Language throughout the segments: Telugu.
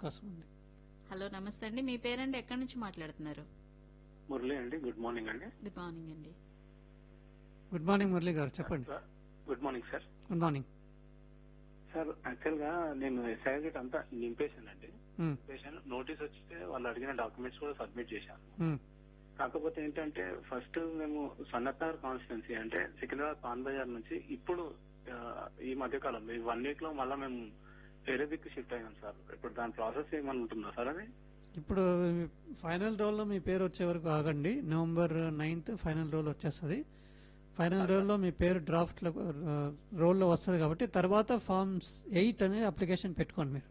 అవకాశం ఉంది హలో నమస్తే అండి మీ పేరండి ఎక్కడి నుంచి మాట్లాడుతున్నారు మురళి అండి గుడ్ మార్నింగ్ అండి గుడ్ మార్నింగ్ అండి గుడ్ మార్నింగ్ మురళి గారు చెప్పండి good morning sir good morning sir actual గా నేను సర్టిఫికేట్ అంతా నింపేశాను అండి ఉమ్, నింపేశాను నోటీస్ వచ్చితే వాళ్ళు అడిగిన డాక్యుమెంట్స్ కూడా సబ్మిట్ చేశాను ఉమ్, కాకపోతే ఏంటంటే ఫస్ట్ మేము సన్నత్ నగర్ కాన్స్టిట్యున్సీ అంటే సికింద్రాబాద్ పాన్ బజార్ నుంచి ఇప్పుడు ఆ, ఈ మధ్య కాలంలో ఈ వన్ వీక్ లో మళ్ళీ మేము వేరే దిక్కు షిఫ్ట్ అయ్యాం సార్ ఇప్పుడు దాని ప్రాసెస్ ఏమన్నా ఉంటుందా సార్ అది ఇప్పుడు ఫైనల్ రోల్లో మీ పేరు వచ్చే వరకు ఆగండి నవంబర్ నైన్త్ ఫైనల్ రోల్ వచ్చేస్తుంది ఫైనల్ రోల్లో మీ పేరు డ్రాఫ్ట్ రోల్లో వస్తుంది కాబట్టి తర్వాత ఫార్మ్స్ ఎయిట్ అనేది అప్లికేషన్ పెట్టుకోండి మీరు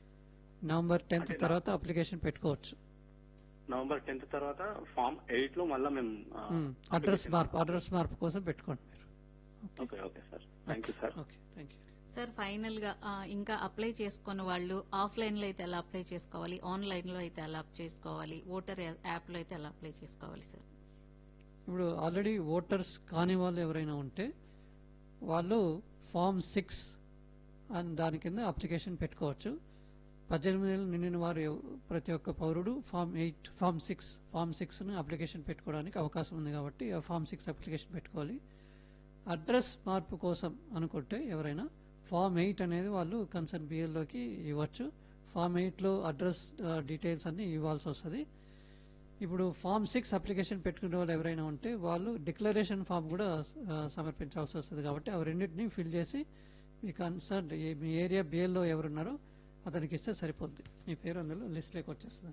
నవంబర్ టెన్త్ తర్వాత అప్లికేషన్ పెట్టుకోవచ్చు నవంబర్ టెన్త్ తర్వాత ఫామ్ ఎయిట్ లో మళ్ళీ మేము ఆ, అడ్రస్ మార్పు అడ్రస్ మార్పు కోసం పెట్టుకోండి మీరు okay okay sir thank you sir okay thank you sir final గా ఆ, ఇంకా అప్లై చేసుకున్న వాళ్ళు ఆఫ్లైన్ లో అయితే ఎలా అప్లై చేసుకోవాలి ఆన్లైన్ లో అయితే ఎలా అప్లై చేసుకోవాలి ఓటర్ యాప్ లో అయితే ఎలా అప్లై చేసుకోవాలి సార్ ఇప్పుడు ఆల్రెడీ ఓటర్స్ కాని వాళ్ళు ఎవరైనా ఉంటే వాళ్ళు ఫామ్ సిక్స్ అని దాని కింద అప్లికేషన్ పెట్టుకోవచ్చు పద్దెనిమిది ఏళ్ళు నిండిన వారు ఎవ- ప్రతి ఒక్క పౌరుడు form eight form six form సిక్స్ను అప్లికేషన్ పెట్టుకోవడానికి అవకాశం ఉంది కాబట్టి ఆ ఫామ్ సిక్స్ అప్లికేషన్ పెట్టుకోవాలి అడ్రస్ మార్పు కోసం అనుకుంటే ఎవరైనా ఫామ్ ఎయిట్ అనేది వాళ్ళు కన్సర్న్ బిఎల్లోకి ఇవ్వచ్చు ఫామ్ ఎయిట్లో అడ్రస్ డీటెయిల్స్ అన్ని ఇవ్వాల్సి వస్తుంది ఇప్పుడు ఫామ్ సిక్స్ అప్లికేషన్ పెట్టుకునే వాళ్ళు ఎవరైనా ఉంటే వాళ్ళు డిక్లరేషన్ ఫామ్ కూడా ఆ, సమర్పించాల్సి వస్తుంది కాబట్టి అవి రెండింటిని ఫిల్ చేసి మీ కన్సర్న్ మీ ఏరియా బిఎల్లో ఎవరున్నారో అతనికి ఇస్తే సరిపోద్ది మీ పేరు అందులో లిస్ట్లోకి వచ్చేస్తుంది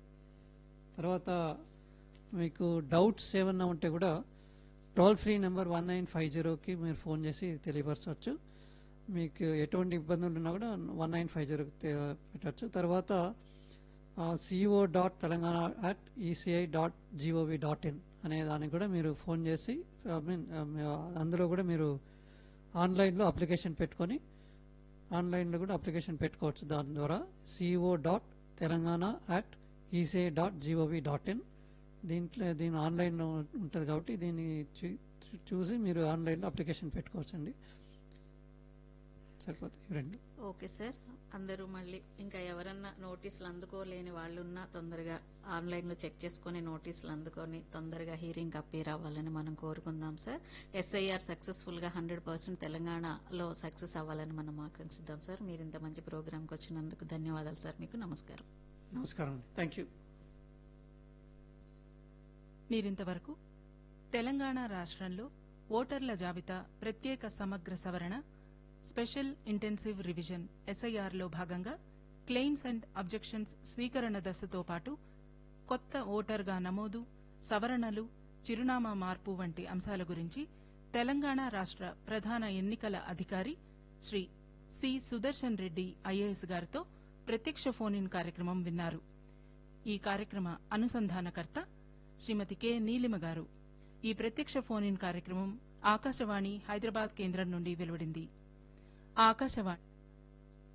తర్వాత మీకు డౌట్స్ ఏమన్నా ఉంటే కూడా toll free number one nine five జీరోకి మీరు ఫోన్ చేసి తెలియపరచవచ్చు మీకు ఎటువంటి ఇబ్బందులు ఉన్నా కూడా వన్ నైన్ ఫైవ్ జీరోకి పెట్టచ్చు తర్వాత CO dot Telangana at ECI dot GOV dot in అనే దానికి కూడా మీరు ఫోన్ చేసి ఐ మీన్ అందులో కూడా మీరు ఆన్లైన్లో అప్లికేషన్ పెట్టుకొని ఆన్లైన్లో కూడా అప్లికేషన్ పెట్టుకోవచ్చు దాని ద్వారా CO dot Telangana at ECI dot GOV dot in దీంట్లో దీని ఆన్లైన్లో ఉంటుంది కాబట్టి దీన్ని చూ- చూ- చూసి మీరు ఆన్లైన్లో అప్లికేషన్ పెట్టుకోవచ్చండి సరిపోతుంది ఈ రెండు ఓకే సార్ అందరూ మళ్ళీ ఇంకా ఎవరన్నా నోటీసులు అందుకోలేని వాళ్ళు ఉన్నా తొందరగా ఆన్లైన్ లో చెక్ చేసుకుని నోటీసులు అందుకొని తొందరగా హీరింగ్ అప్పీర్ అవ్వాలని మనం కోరుకుందాం సార్ ఎస్ఐఆర్ సక్సెస్ఫుల్ గా హండ్రెడ్ పర్సెంట్ తెలంగాణలో సక్సెస్ అవ్వాలని మనం ఆకాంక్షిద్దాం సార్ మీరు ఇంత మంచి ప్రోగ్రామ్ కి వచ్చినందుకు ధన్యవాదాలు సార్ మీకు నమస్కారం నమస్కారం అండి థ్యాంక్ యూ మీరింతవరకు తెలంగాణ రాష్ట్రంలో ఓటర్ల జాబితా ప్రత్యేక సమగ్ర సవరణ స్పెషల్ ఇంటెన్సివ్ రివిజన్ ఎస్ఐఆర్లో భాగంగా క్లెయిమ్స్ అండ్ అబ్జెక్షన్స్ స్వీకరణ దశతో పాటు కొత్త ఓటర్గా నమోదు సవరణలు చిరునామా మార్పు వంటి అంశాల గురించి తెలంగాణ రాష్ట్ర ప్రధాన ఎన్నికల అధికారి శ్రీ సి సుదర్శన్ రెడ్డి ఐఏఎస్ గారితో ప్రత్యక్ష ఫోన్ ఇన్ కార్యక్రమం విన్నారు ఈ కార్యక్రమ అనుసంధానకర్త శ్రీమతి కె నీలిమ గారు ఈ ప్రత్యక్ష ఫోన్ ఇన్ కార్యక్రమం ఆకాశవాణి హైదరాబాద్ కేంద్రం నుండి వెలువడింది ఆకాశవాణి